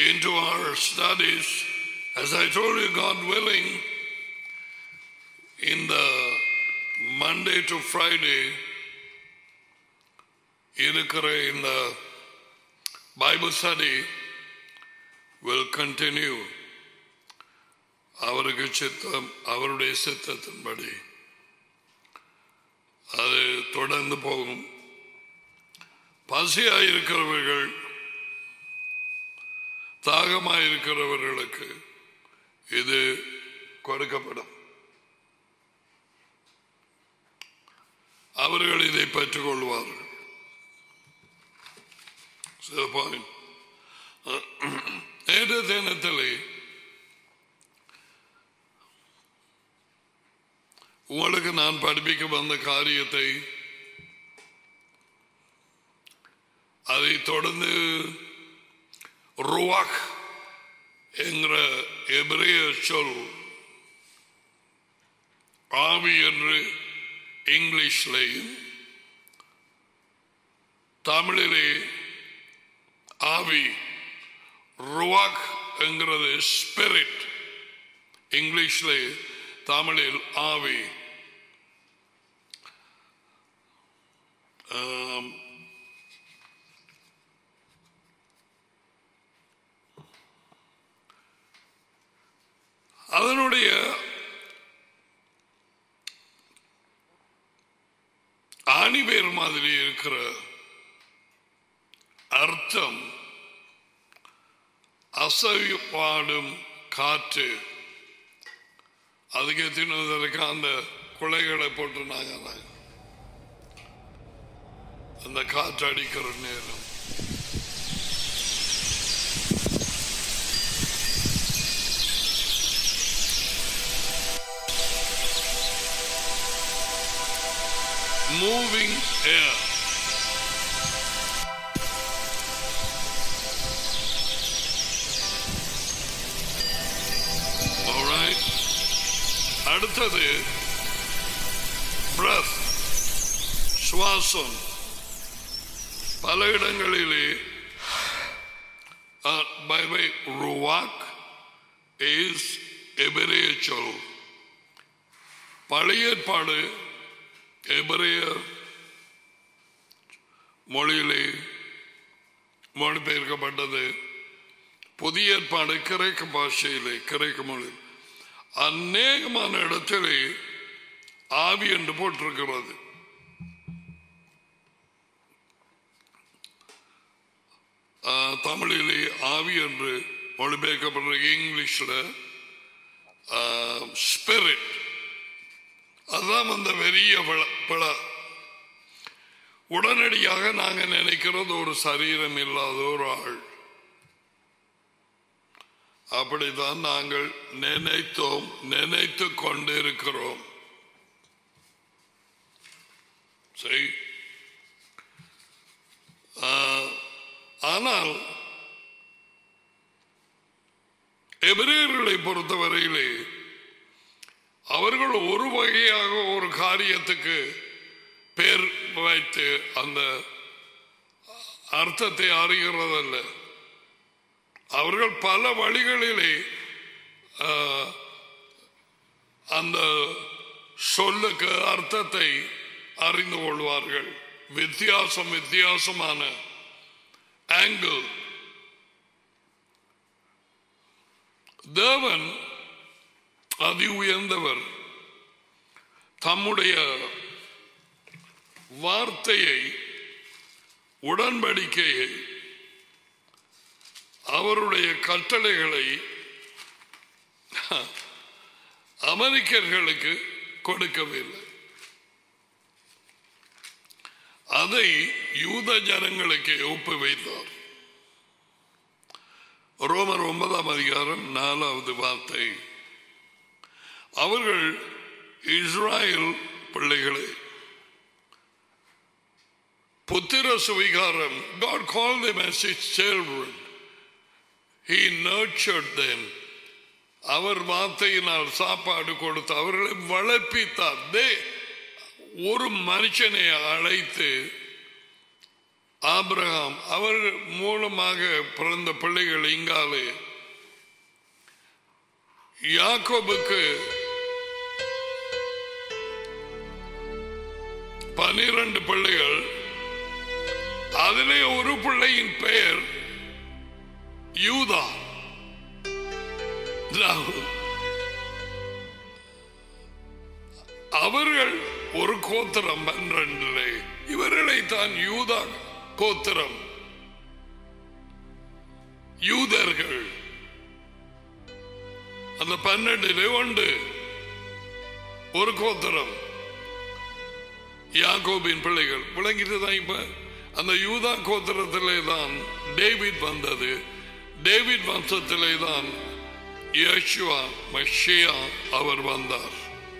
into our studies. As I told you, God willing, in the Monday to Friday, இருக்கிற இந்த Bible study will continue அவருக்கு சித்தம் அவருடைய சித்தத்தின்படி அது தொடர்ந்து போகும் பசியாயிருக்கிறவர்கள் தாகமாயிருக்கிறவர்களுக்கு இது கொடுக்கப்படும் அவர்கள் இதை பெற்றுக் கொள்வார்கள் So, point. நேற்று தினத்திலே உங்களுக்கு நான் படிப்பிக்க வந்த காரியத்தை அதை தொடர்ந்து ருவாக் என்கிற எபிரேய சொல் ஆவி என்று இங்கிலீஷ்லையும் தமிழிலே ஆவி ருவாக் என்கிறது ஸ்பிரிட் இங்கிலீஷ்ல தமிழில் ஆவி ஆம். அதனுடைய ஆணிவேர் மாதிரி இருக்கிற அர்த்தம் அசைப்பாடும் காற்று அதுக்கு தின்னதற்கு அந்த குலைகளை போட்டு நாங்க அந்த காற்று அடிக்கிற நேரம் moving air Alright. அடுத்தது breath சுவாசம் பல இடங்களிலே பை பை ருவாக் இஸ் எபிரேய சொல் பழைய ஏற்பாடு எபிரேய மொழியிலே மொழிபெயர்க்கப்பட்டது புதிய ஏற்பாடு கிரேக்க பாஷையிலே கிரேக்க மொழி அநேகமான இடத்திலே ஆவி என்று போட்டிருக்கிறது ஆ, தமிழிலே ஆவி என்று மொழிபெயர்க்கப்படுற இங்கிலீஷ்ல ஸ்பிரிட் அதுதான் அந்த பெரிய பிழ- பிழை உடனடியாக நாங்க நினைக்கிறது ஒரு சரீரம் இல்லாத ஒரு ஆள் அப்படித்தான் நாங்கள் நினைத்தோம் நினைத்து கொண்டிருக்கிறோம் சரி ஆ, ஆனால் எபிரேயர்களை பொறுத்தவரையிலே அவர்கள் ஒரு வகையாக ஒரு காரியத்துக்கு பேர் வைத்து அந்த அர்த்தத்தை அறிகிறதல்ல அவர்கள் பல வழிகளிலே ஆ, அந்த சொல்லுக்கு அர்த்தத்தை அறிந்து கொள்வார்கள் வித்தியாசம் வித்தியாசமான ஆங்கிள் தேவன் அதி உயர்ந்தவர் தம்முடைய வார்த்தையை உடன்படிக்கையை அவருடைய கட்டளைகளை அமெரிக்கர்களுக்கு கொடுக்கவில்லை அதை யூத ஜனங்களுக்கு ஒப்பு வைத்தார் ரோமர் ஒன்பதாம் அதிகாரம் நாலாவது வார்த்தை அவர்கள் இஸ்ராயல் பிள்ளைகளை புத்திர சுவிகாரம் God called them as his children. He nurtured them. அவர் வார்த்தையினால் சாப்பாடு கொடுத்து அவர்களை வளர்ப்பித்தார் They- ஒரு மனுஷனை அழைத்து ஆபிரகாம் அவர் மூலமாக பிறந்த பிள்ளைகள் இங்காலே யாக்கோபுக்கு பனிரெண்டு பிள்ளைகள் அதிலே ஒரு பிள்ளையின் பெயர் யூதா ராகுல். அவர்கள் ஒரு கோத்திரம் பன்னிரண்டிலே இவர்களை தான் யூதா கோத்திரம் யூதர்கள் அந்த பன்னெண்டிலே உண்டு ஒரு கோத்திரம் யாக்கோபின் பிள்ளைகள் விளங்கிட்டு தான் இப்ப அந்த யூதா கோத்திரத்திலே தான் டேவிட் வந்தது டேவிட் வம்சத்திலே தான் யேசுவா மஷியா அவர் வந்தார்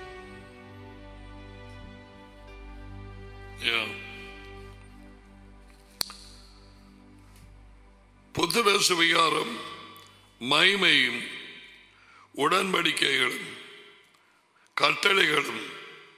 Yeah. புத்திர சுவிகாரம் மைமையும் உடன்படிக்கைகளும் கட்டளைகளும்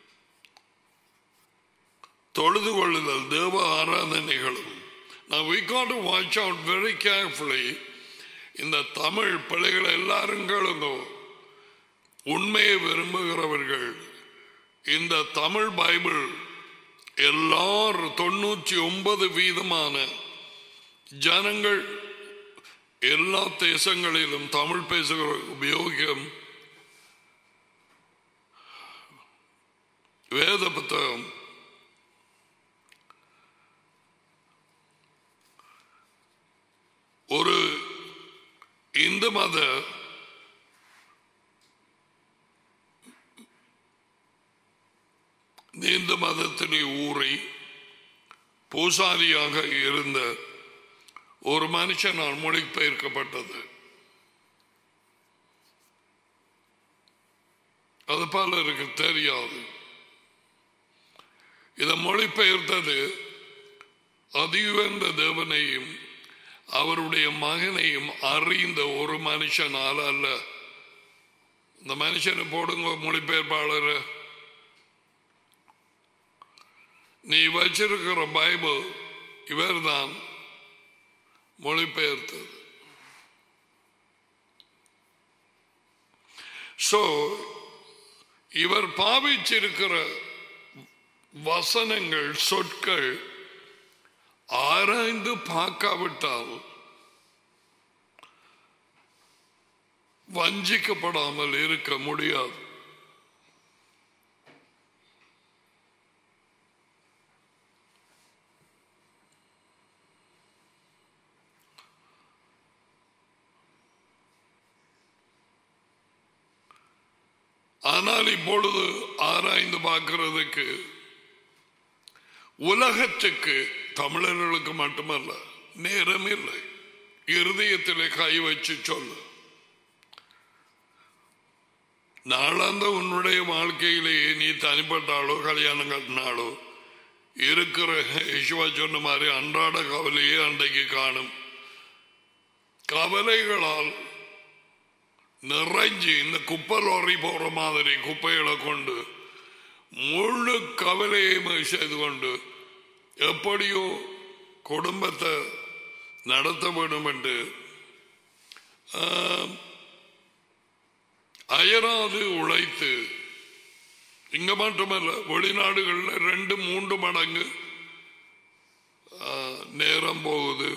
தொழுது கொள்ளுதல் தேவ ஆராதனைகளும் Now we got to watch out very carefully இந்த தமிழ் பிள்ளைகள் எல்லாரும் கேளுங்க உண்மையை விரும்புகிறவர்கள் இந்த தமிழ் பைபிள் எல்லாரும் தொண்ணூற்றி ஒன்பது வீதமான ஜனங்கள் எல்லா தேசங்களிலும் தமிழ் பேசுகிற உபயோகம் வேத புத்தகம் ஒரு இந்து மத இந்து மதத்திலே ஊறி பூசாரியாக இருந்த ஒரு மனுஷனால் மொழிபெயர்க்கப்பட்டது அது பலருக்கு தெரியாது இதை மொழிபெயர்த்தது அதியுயர்ந்த தேவனையும் அவருடைய மகனையும் அறிந்த ஒரு மனுஷனால் அல்ல இந்த மனுஷனை போடுங்க மொழிபெயர்ப்பாளர் நீ வச்சிருக்கிற பைபிள் இவர்தான் மொழிபெயர்த்தது சோ இவர் பாவிச்சிருக்கிற வசனங்கள் சொற்கள் ஆராய்ந்து பார்க்காவிட்டால் வஞ்சிக்கப்படாமல் இருக்க முடியாது ஆனால் இப்பொழுது ஆராய்ந்து பார்க்கிறதுக்கு உலகத்துக்கு தமிழர்களுக்கு மட்டுமல்ல நேரம் இல்லை இருதயத்திலே கை வச்சு சொல்லு நாளாந்த உன்னுடைய வாழ்க்கையிலேயே நீ தனிப்பட்டாலோ கல்யாணம் கட்டினாலோ இருக்கிற யேசுவா சொன்ன மாதிரி அன்றாட கவலையே அன்றைக்கு காணும் கவலைகளால் நிறைஞ்சு இந்த குப்பை லாரி போற மாதிரி குப்பைகளை கொண்டு முழு கவலையும் செய்து கொண்டு எப்படியோ குடும்பத்தை நடத்த வேண்டும் என்று ஆம், அயராது உழைத்து இங்க மட்டுமல்ல வெளிநாடுகளில் ரெண்டு மூன்று மடங்கு ஆ, நேரம் போகுது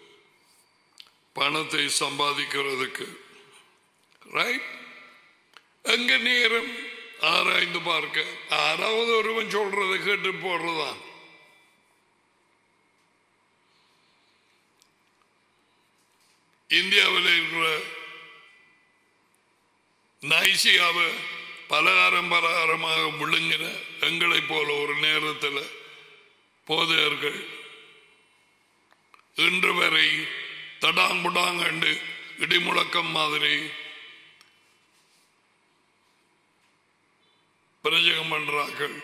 பணத்தை சம்பாதிக்கிறதுக்கு ரைட் எங்க நேரம் ஆராய்ந்து பார்க்க யாராவது ஒருவன் சொல்றதை கேட்டு போடுறதான் இந்தியாவில் இருக்கிற நைசியாவை பலகாரம் பலகாரமாக விழுங்கின எங்களை போல ஒரு நேரத்தில் போதையர்கள் இன்று வரை தடாங்குடாங்கண்டு இடிமுழக்கம் மாதிரி பிரஜகம் பண்றார்கள்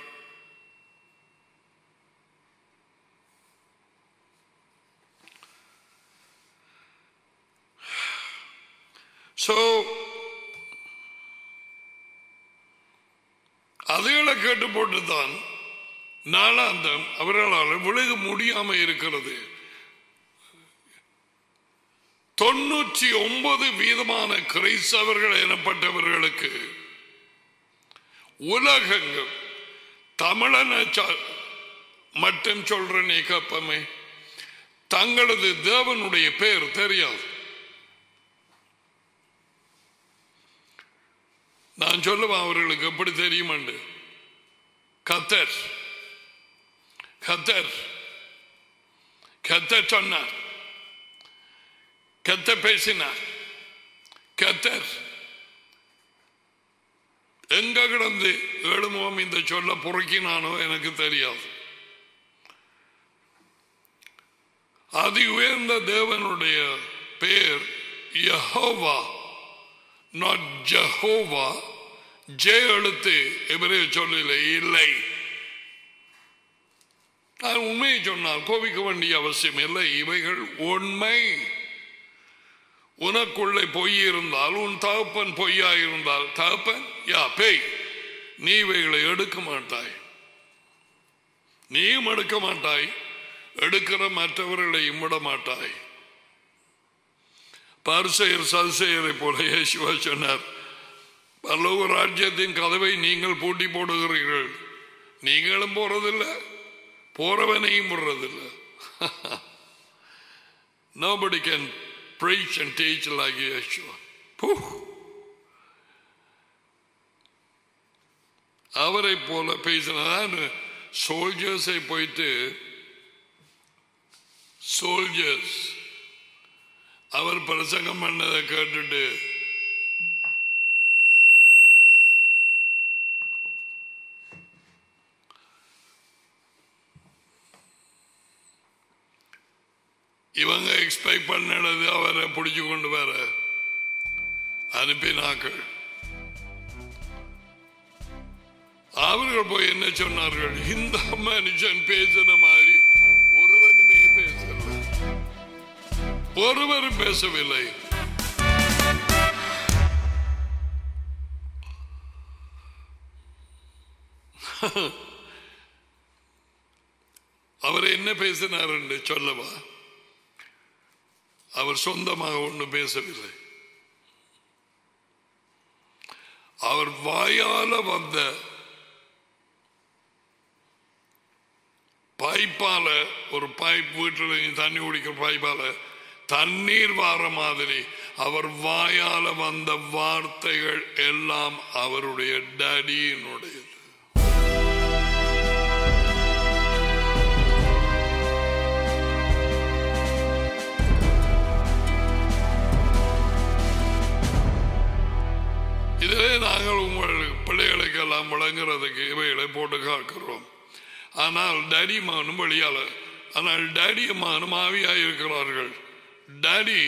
சோ அதுகளை கேட்டு போட்டுத்தான் நாளாந்தம் அவர்களால் விலக முடியாம இருக்கிறது தொண்ணூற்றி ஒன்பது வீதமான கிரைஸ்தவர்கள் எனப்பட்டவர்களுக்கு உலகங்கள் தமிழன ச- மட்டும் சொல்ற நீ கப்பமே தங்களது தேவனுடைய பெயர் தெரியாது நான் சொல்லுவேன் அவர்களுக்கு எப்படி தெரியுமாண்டு கத்தர் கத்தர் கத்தர் சொன்னார் கத்த பேசினார் கத்தர் எங்க கிடந்து ஏழுமுகம் இந்த சொல்ல பொறுக்கினானோ எனக்கு தெரியாது அதி உயர்ந்த தேவனுடைய பெயர் யஹோவா நாட் ஜஹோவா ஜே எழுத்து எவரே சொல்லல இல்லை நான் உண்மையை சொன்னால் கோபிக்க வேண்டிய அவசியம் இல்லை இவைகள் உண்மை உனக்குள்ளே பொய் இருந்தால் உன் தகப்பன் பொய்யா இருந்தால் தகப்பன் யா பேய் நீ இவைகளை எடுக்க மாட்டாய் நீயும் எடுக்க மாட்டாய் எடுக்கிற மற்றவர்களையும் விட மாட்டாய் பரிசெயர் சதுசெயரை போல இயேசுவா சொன்னார் பல்லவ ராஜ்யத்தின் கதவை நீங்கள் பூட்டி போடுகிறீர்கள் நீங்களும் போறதில்லை போறவனையும் விடுறதில்லை Nobody can preach and teach like Yeshua. Pooh. அவரை போல பேசினார் சோல்ஜர்ஸை போயிட்டு சோல்ஜர்ஸ் அவர் பிரசங்கம் பண்ணதை கேட்டுட்டு இவங்க எக்ஸ்பெக்ட் பண்ணது அவரை பிடிச்சு கொண்டு வர அனுப்பினாக்கள் அவர்கள் போய் என்ன சொன்னார்கள் இந்த மனுஷன் பேசின மாதிரி ஒருவனுமே பேசல ஒருவரும் பேசவில்லை அவர் என்ன பேசினார் என்று சொல்லவா அவர் சொந்தமாக ஒன்றும் பேசவில்லை அவர் வாயால வந்த பைப்பால ஒரு பைப் வீட்டில் நீ தண்ணி குடிக்கிற பைப்பால தண்ணீர் வார மாதிரி அவர் வாயால வந்த வார்த்தைகள் எல்லாம் அவருடைய டடியினுடையது இதிலே நாங்கள் உங்கள் பிள்ளைகளுக்கெல்லாம் விளங்குறதுக்கு இவைகளை போட்டு காக்கிறோம் ஆனால் டேடி மகனும் வழியால ஆனால் டேடி மகனும் ஆவியாக இருக்கிறார்கள் டேடி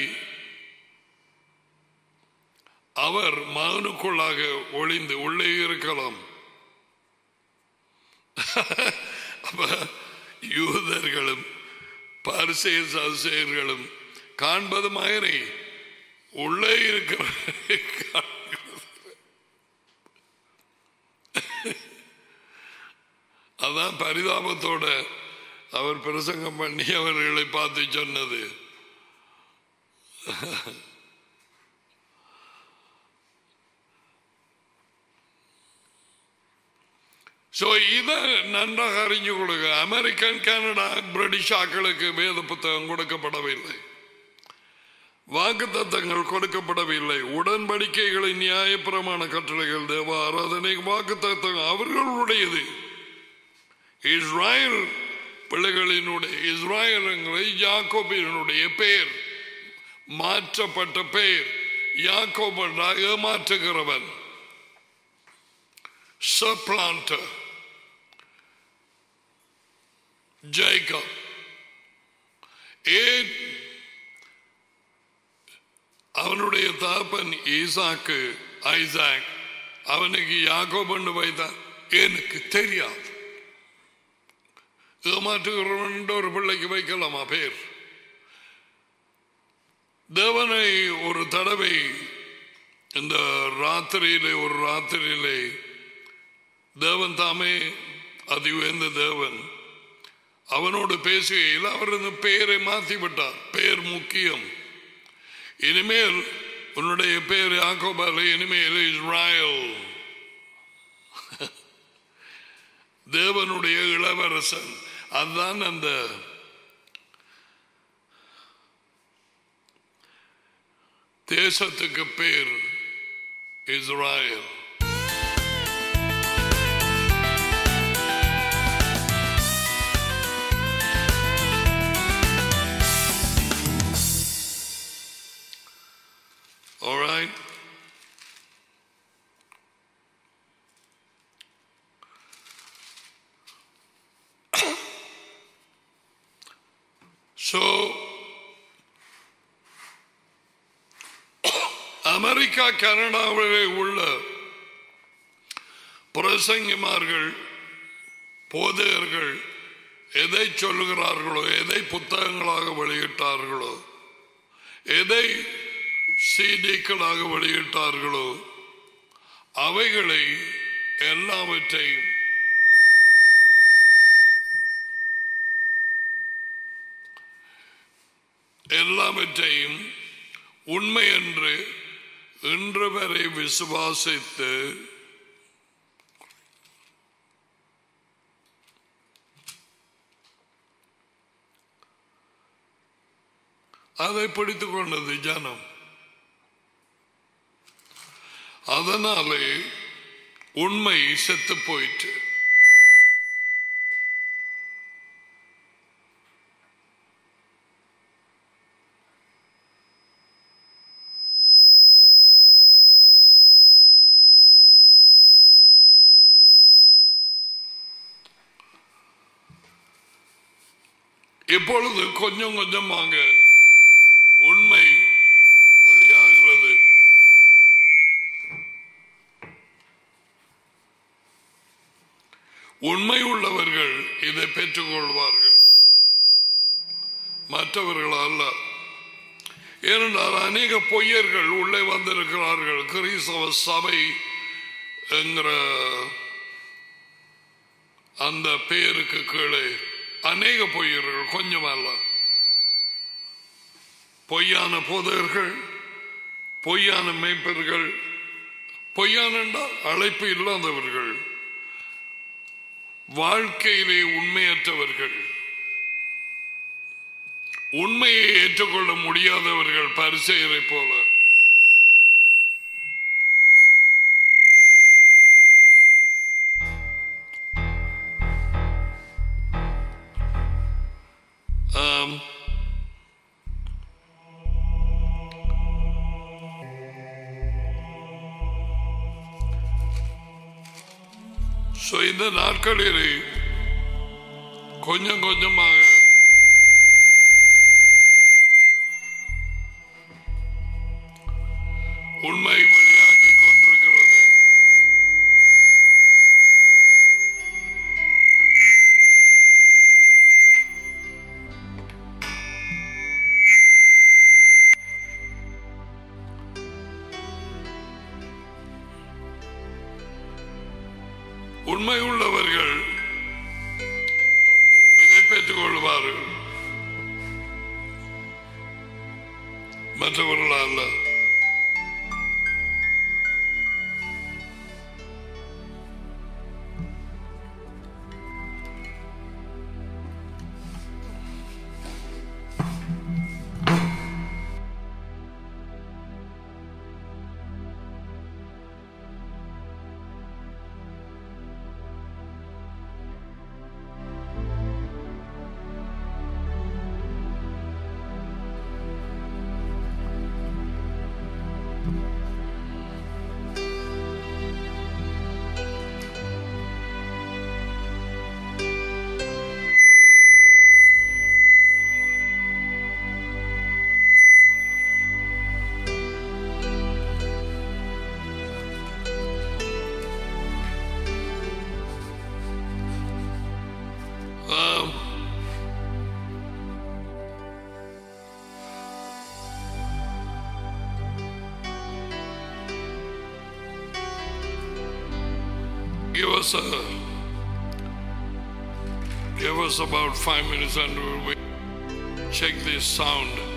அவர் மகனுக்குள்ளாக ஒளிந்து உள்ளே இருக்கலாம் அப்ப யூதர்களும் பரிசெய சசேயர்களும் காண்பது மாதிரி உள்ளே இருக்கிற அதான் பரிதாபத்தோட அவர் பிரசங்கம் பண்ணி அவர்களை பார்த்து சொன்னது ஸோ இதை நன்றாக அறிஞ்சு கொடுங்க அமெரிக்கன் கனடா பிரிட்டிஷ் ஆக்களுக்கு வேத புத்தகம் கொடுக்கப்படவில்லை வாக்கு தத்தங்கள் கொடுக்கப்படவில்லை உடன்படிக்கைகளின் நியாயப்பிரமாண கட்டளைகள் தேவ ஆராதனை வாக்கு தத்தங்கள் அவர்களுடையது இஸ்ராயல் பிள்ளைகளினுடைய இஸ்ராயலங்களை யாக்கோபினுடைய பெயர் மாற்றப்பட்ட பெயர் யாக்கோபா ஏமாற்றுகிறவன் சப்ளான்டர் ஜெய்கப் ஏன் அவனுடைய தாப்பன் ஈசாக்கு ஐசாக் அவனுக்கு யாக்கோபண்டு வைத்தான் எனக்கு தெரியாது ஏமாற்றுகிறவன் ஒரு பிள்ளைக்கு வைக்கலாமா பேர் தேவனை ஒரு தடவை இந்த ராத்திரியிலே ஒரு ராத்திரியிலே தேவன் தாமே அதி உயர்ந்த தேவன் அவனோடு பேசுகையில் அவர் இந்த பெயரை மாற்றி விட்டார் பெயர் முக்கியம் இனிமேல் உன்னுடைய பெயர் யாக்கோபால இனிமேல் இஸ்ராயல் தேவனுடைய இளவரசன் அதுதான் அந்த தேசத்துக்கு பேர் Israel All right. So, America கனடாவிலே உள்ள பிரசங்கிமார்கள் போதையர்கள் எதை சொல்லுகிறார்களோ எதை புத்தகங்களாக வெளியிட்டார்களோ எதை சீடிக்களாக வெளியிட்டார்களோ அவைகளை எல்லாவற்றையும் எல்லாவற்றையும் உண்மை என்று இன்று வரை விசுவாசித்து அதை பிடித்துக் கொண்டது ஜனம் அதனாலே உண்மை செத்து போயிற்று இப்பொழுது கொஞ்சம் கொஞ்சமாக உண்மை வெளியாகிறது உண்மை உள்ளவர்கள் இதை பெற்றுக்கொள்வார்கள் மற்றவர்கள் அல்ல ஏனென்றால் அநேக பொய்யர்கள் உள்ளே வந்திருக்கிறார்கள் கிறிஸ்தவ சபை என்கிற அந்த பெயருக்கு கீழே அநேக பொய்யர்கள் கொஞ்சம் அல்ல பொய்யான போதகர்கள் பொய்யான மேய்ப்பர்கள் பொய்யான என்றால் அழைப்பு இல்லாதவர்கள் வாழ்க்கையிலே உண்மையற்றவர்கள் உண்மையை ஏற்றுக்கொள்ள முடியாதவர்கள் பரிசெயரை போல ஆம். So, இந்த நாட்களிலே கொஞ்சம் கொஞ்சமாக உண்மை வெளியாகி கொண்டிருக்கிறது உண்மை உள்ளவர்கள் இதை பெற்றுக் கொள்வார்கள் மற்றவர்கள் அல்ல ஆம். Give us a Give us about five minutes and we'll wait. check this sound.